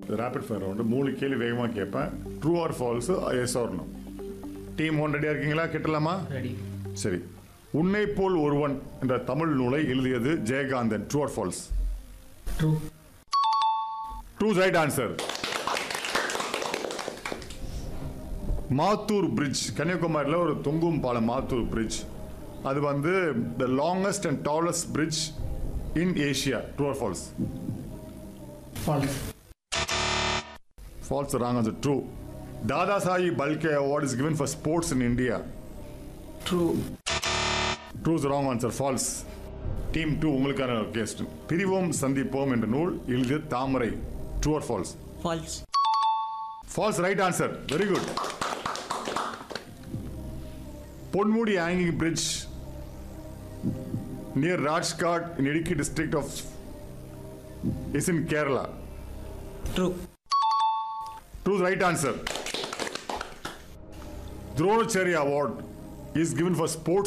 Rapid fire round மூணு கேள்வி வேகமாக கேட்பேன் ட்ரூ ஆர் ஃபால்ஸு எஸ் வரணும் டீம் ஒன் ரெடியாக இருக்கீங்களா கிட்டலாமா ரெடி சரி உன்னை போல் ஒருவன் என்ற தமிழ் நூலை எழுதியது Jayakanthan true or false true true right answer Mathur bridge கன்னியாகுமரியில் ஒரு தொங்கும் பாலம் மாத்தூர் பிரிட்ஜ் அது வந்து the longest and tallest bridge in Asia true or false false False or wrong answer. True. Dada Sai Balke Award is given for sports in India. True True is the wrong answer. False. Team two உங்களுக்கான கேஸ்ட் பிரிவோம் சந்திப்போம் என்ற நூல் எழுதிய Thamarai true or false false false right answer very good Ponmudi hanging bridge near Rajakkad in Idukki district of is in Kerala true True is the right answer. Dronacharya Award is given for sports